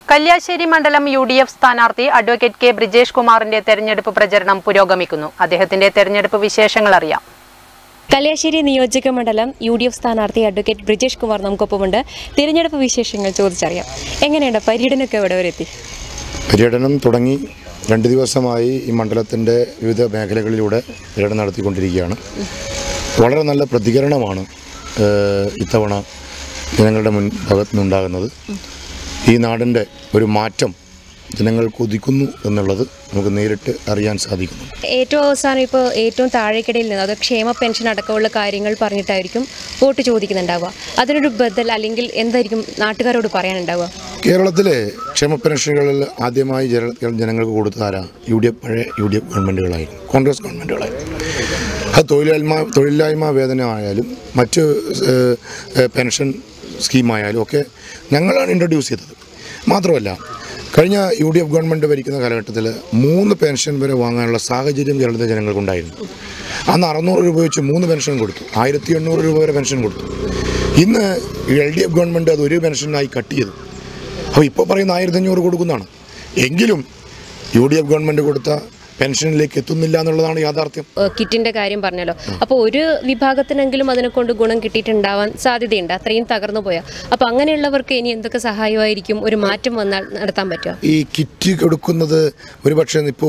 കല്യാശ്ശേരി മണ്ഡലം U D F സ്ഥാനാർത്ഥി advocate K Brijesh കുമാറിന്റെ തെരഞ്ഞെടുപ്പ് പ്രചരണം പുരോഗമിക്കുന്നു അദ്ദേഹത്തിന്റെ തെരഞ്ഞെടുപ്പ് വിശേഷങ്ങൾ അറിയാം കല്യാശ്ശേരി നിയോജക മണ്ഡലം യു ഡി എഫ് സ്ഥാനാർത്ഥി അഡ്വക്കേറ്റ് ബ്രിജേഷ് കുമാർ നമുക്കൊപ്പമുണ്ട് തിരഞ്ഞെടുപ്പ് വിശേഷങ്ങൾ ചോദിച്ചറിയാം എങ്ങനെയുണ്ട് പര്യടനമൊക്കെ എവിടെ വരെ എത്തി പര്യടനം തുടങ്ങി രണ്ട് ദിവസമായി ഈ മണ്ഡലത്തിൻ്റെ വിവിധ മേഖലകളിലൂടെ പര്യടനം നടത്തിക്കൊണ്ടിരിക്കുകയാണ് വളരെ നല്ല പ്രതികരണമാണ് ഏഹ്, ഇത്തവണ ജനങ്ങളുടെ മുൻ ഭാഗത്തു നിന്നുണ്ടാകുന്നത് ഈ നാടിൻ്റെ ഒരു മാറ്റം ജനങ്ങൾ കൊതിക്കുന്നു എന്നുള്ളത് നമുക്ക് നേരിട്ട് അറിയാൻ സാധിക്കുന്നു ഏറ്റവും അവസാനം ഇപ്പോൾ ഏറ്റവും താഴേക്കിടയിൽ നിന്ന് അത് ക്ഷേമ പെൻഷൻ അടക്കമുള്ള കാര്യങ്ങൾ പറഞ്ഞിട്ടായിരിക്കും വോട്ട് ചോദിക്കുന്നുണ്ടാവുക അതിനൊരു ബദൽ അല്ലെങ്കിൽ എന്തായിരിക്കും നാട്ടുകാരോട് പറയാനുണ്ടാവുക കേരളത്തിലെ ക്ഷേമ പെൻഷനുകളിൽ ആദ്യമായി ജന- ജനങ്ങൾക്ക് കൊടുത്ത ആരാ യു ഡി എഫ് പഴയ യു ഡി എഫ് ഗവൺമെൻറ്റുകളായിരുന്നു കോൺഗ്രസ് ഗവൺമെൻറ്റുകളായിരുന്നു അത് തൊഴിലില്ലായ്മ തൊഴിലില്ലായ്മ വേതന ആയാലും മറ്റ് ഏഹ്, ഏഹ്, പെൻഷൻ സ്കീമായാലും ഒക്കെ ഞങ്ങളാണ് ഇൻട്രൊഡ്യൂസ് ചെയ്തത് മാത്രമല്ല കഴിഞ്ഞ യു ഡി എഫ് ഗവൺമെൻറ് ഭരിക്കുന്ന കാലഘട്ടത്തിൽ മൂന്ന് പെൻഷൻ വരെ വാങ്ങാനുള്ള സാഹചര്യം കേരളത്തിലെ ജനങ്ങൾക്കുണ്ടായിരുന്നു അന്ന് അറുന്നൂറ് രൂപ വെച്ച് മൂന്ന് പെൻഷൻ കൊടുത്തു ആയിരത്തി എണ്ണൂറ് രൂപ വരെ പെൻഷൻ കൊടുത്തു ഇന്ന് എൽ ഡി എഫ് ഗവൺമെൻറ് അത് ഒരു പെൻഷനായി കട്ട് ചെയ്തു അപ്പോൾ ഇപ്പോൾ പറയുന്ന ആയിരത്തി അഞ്ഞൂറ് കൊടുക്കുന്നതാണ് എങ്കിലും യു ഡി എഫ് ഗവൺമെൻറ് കൊടുത്ത പെൻഷനിലേക്ക് എത്തുന്നില്ല എന്നുള്ളതാണ് യാഥാർത്ഥ്യം ഏഹ് കിറ്റിന്റെ കാര്യം പറഞ്ഞല്ലോ അപ്പോൾ ഒരു വിഭാഗത്തിനെങ്കിലും അതിനെ കൊണ്ട് ഗുണം കിട്ടിയിട്ടുണ്ടാവാൻ സാധ്യതയുണ്ട് അത്രയും തകർന്നു പോയാൽ അപ്പോൾ അങ്ങനെയുള്ളവർക്ക് ഇനി എന്തൊക്കെ സഹായമായിരിക്കും ഒരു മാറ്റം വന്നാൽ നടത്താൻ പറ്റുക ഈ കിറ്റ് കൊടുക്കുന്നത് ഒരുപക്ഷെ ഇപ്പോൾ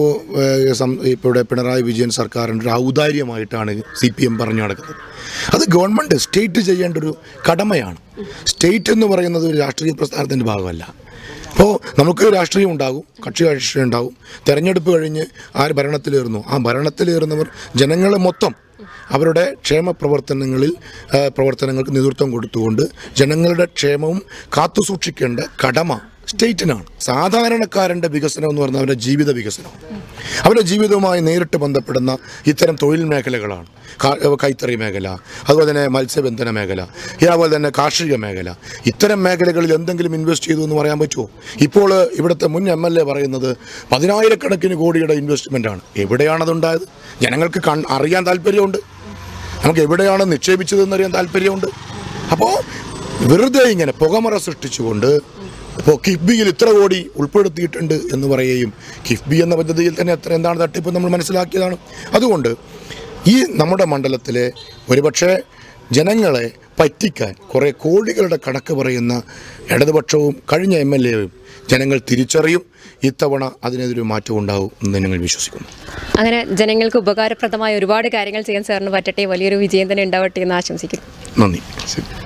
ഇപ്പോൾ ഇവിടെ പിണറായി വിജയൻ സർക്കാരിൻ്റെ ഒരു ഔദാര്യമായിട്ടാണ് സി പി എം പറഞ്ഞു നടക്കുന്നത് അത് ഗവൺമെൻറ് സ്റ്റേറ്റ് ചെയ്യേണ്ട ഒരു കടമയാണ് സ്റ്റേറ്റ് എന്ന് പറയുന്നത് ഒരു രാഷ്ട്രീയ പ്രസ്ഥാനത്തിൻ്റെ ഭാഗമല്ല അപ്പോൾ നമുക്ക് രാഷ്ട്രീയം ഉണ്ടാകും കക്ഷി രാഷ്ട്രീയം ഉണ്ടാകും തെരഞ്ഞെടുപ്പ് കഴിഞ്ഞ് ആര് ഭരണത്തിലേറുന്നു ആ ഭരണത്തിലേറുന്നവർ ജനങ്ങളെ മൊത്തം അവരുടെ ക്ഷേമ പ്രവർത്തനങ്ങളിൽ ആ, പ്രവർത്തനങ്ങൾക്ക് നേതൃത്വം കൊടുത്തുകൊണ്ട് ജനങ്ങളുടെ ക്ഷേമവും കാത്തുസൂക്ഷിക്കേണ്ട കടമ സ്റ്റേറ്റിനാണ് സാധാരണക്കാരൻ്റെ വികസനം എന്ന് പറഞ്ഞാൽ അവരുടെ ജീവിത വികസനം അവരുടെ ജീവിതവുമായി നേരിട്ട് ബന്ധപ്പെടുന്ന ഇത്തരം തൊഴിൽ മേഖലകളാണ് കാ- കൈത്തറി മേഖല അതുപോലെ തന്നെ മത്സ്യബന്ധന മേഖല അതുപോലെ തന്നെ കാർഷിക മേഖല ഇത്തരം മേഖലകളിൽ എന്തെങ്കിലും ഇൻവെസ്റ്റ് ചെയ്തു എന്ന് പറയാൻ പറ്റുമോ ഇപ്പോൾ ഇവിടുത്തെ മുൻ എം എൽ എ പറയുന്നത് പതിനായിരക്കണക്കിന് കോടിയുടെ ഇൻവെസ്റ്റ്മെൻ്റാണ് എവിടെയാണതുണ്ടായത് ജനങ്ങൾക്ക് കൺ അറിയാൻ താല്പര്യമുണ്ട് നമുക്ക് എവിടെയാണ് നിക്ഷേപിച്ചതെന്നറിയാൻ താല്പര്യമുണ്ട് അപ്പോൾ വെറുതെ ഇങ്ങനെ പുകമറ സൃഷ്ടിച്ചുകൊണ്ട് ഇപ്പോൾ കിഫ്ബിയിൽ ഇത്ര കോടി ഉൾപ്പെടുത്തിയിട്ടുണ്ട് എന്ന് പറയുകയും കിഫ്ബി എന്ന പദ്ധതിയിൽ തന്നെ എത്ര എന്താണ് തട്ടിപ്പ് നമ്മൾ മനസ്സിലാക്കിയതാണ് അതുകൊണ്ട് ഈ നമ്മുടെ മണ്ഡലത്തിലെ ഒരുപക്ഷെ ജനങ്ങളെ പറ്റിക്കാൻ കുറേ കോടികളുടെ കണക്ക് പറയുന്ന ഇടതുപക്ഷവും കഴിഞ്ഞ എം എൽ എയും ജനങ്ങൾ തിരിച്ചറിയും ഇത്തവണ അതിനെതിരെ മാറ്റം ഉണ്ടാവും എന്ന് ഞങ്ങൾ വിശ്വസിക്കുന്നു അങ്ങനെ ജനങ്ങൾക്ക് ഉപകാരപ്രദമായ ഒരുപാട് കാര്യങ്ങൾ ചെയ്യാൻ സാറിന് പറ്റട്ടെ വലിയൊരു വിജയം തന്നെ ഉണ്ടാവട്ടെ എന്ന് ആശംസിക്കുന്നു നന്ദി